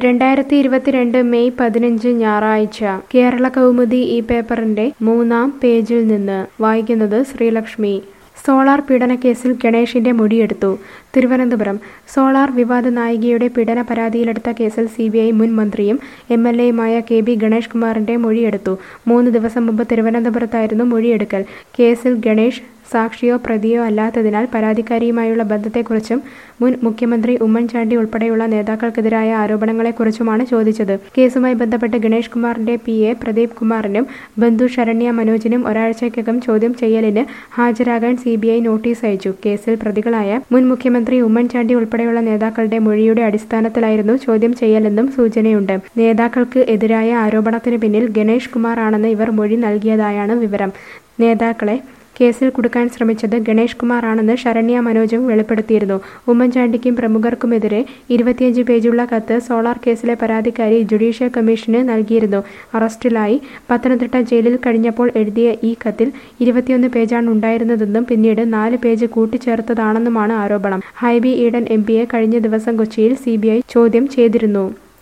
രണ്ടായിരത്തി ഇരുപത്തിരണ്ട് മെയ് പതിനഞ്ച് ഞായറാഴ്ച കേരള കൗമുദി ഈ പേപ്പറിന്റെ മൂന്നാം പേജിൽ നിന്ന് വായിക്കുന്നത് ശ്രീലക്ഷ്മി സോളാർ പീഡനക്കേസിൽ ഗണേഷിന്റെ മൊഴിയെടുത്തു തിരുവനന്തപുരം സോളാർ വിവാദ നായികയുടെ പീഡന പരാതിയിലെടുത്ത കേസിൽ സി ബി ഐ മുൻ മന്ത്രിയും എം എൽ എയുമായ കെ ബി ഗണേഷ് കുമാറിന്റെ മൊഴിയെടുത്തു മൂന്ന് ദിവസം മുമ്പ് തിരുവനന്തപുരത്തായിരുന്നു മൊഴിയെടുക്കൽ കേസിൽ ഗണേഷ് സാക്ഷിയോ പ്രതിയോ അല്ലാത്തതിനാൽ പരാതിക്കാരിയുമായുള്ള ബന്ധത്തെക്കുറിച്ചും മുൻ മുഖ്യമന്ത്രി ഉമ്മൻചാണ്ടി ഉൾപ്പെടെയുള്ള നേതാക്കൾക്കെതിരായ ആരോപണങ്ങളെക്കുറിച്ചുമാണ് ചോദിച്ചത് കേസുമായി ബന്ധപ്പെട്ട് ഗണേഷ് കുമാറിന്റെ പി എ പ്രദീപ് കുമാറിനും ബന്ധു ശരണ്യ മനോജിനും ഒരാഴ്ചയ്ക്കകം ചോദ്യം ചെയ്യലിന് ഹാജരാകാൻ സി ബി ഐ നോട്ടീസ് അയച്ചു കേസിൽ പ്രതികളായ മുൻ മുഖ്യമന്ത്രി ഉമ്മൻചാണ്ടി ഉൾപ്പെടെയുള്ള നേതാക്കളുടെ മൊഴിയുടെ അടിസ്ഥാനത്തിലായിരുന്നു ചോദ്യം ചെയ്യലെന്നും സൂചനയുണ്ട് നേതാക്കൾക്ക് എതിരായ ആരോപണത്തിന് പിന്നിൽ ഗണേഷ് കുമാർ ആണെന്ന് ഇവർ മൊഴി നൽകിയതായാണ് വിവരം നേതാക്കളെ കേസിൽ കുടുക്കാൻ ശ്രമിച്ചത് ഗണേഷ് കുമാർ ആണെന്ന് ശരണ്യ മനോജും വെളിപ്പെടുത്തിയിരുന്നു ഉമ്മൻചാണ്ടിക്കും പ്രമുഖർക്കുമെതിരെ ഇരുപത്തിയഞ്ച് പേജുള്ള കത്ത് സോളാർ കേസിലെ പരാതിക്കാരി ജുഡീഷ്യൽ കമ്മീഷന് നൽകിയിരുന്നു അറസ്റ്റിലായി പത്തനംതിട്ട ജയിലിൽ കഴിഞ്ഞപ്പോൾ എഴുതിയ ഈ കത്തിൽ ഇരുപത്തിയൊന്ന് പേജാണ് ഉണ്ടായിരുന്നതെന്നും പിന്നീട് നാല് പേജ് കൂട്ടിച്ചേർത്തതാണെന്നുമാണ് ആരോപണം ഹൈബി ഈഡൻ എം പിയെ കഴിഞ്ഞ ദിവസം കൊച്ചിയിൽ സി ചോദ്യം ചെയ്തിരുന്നു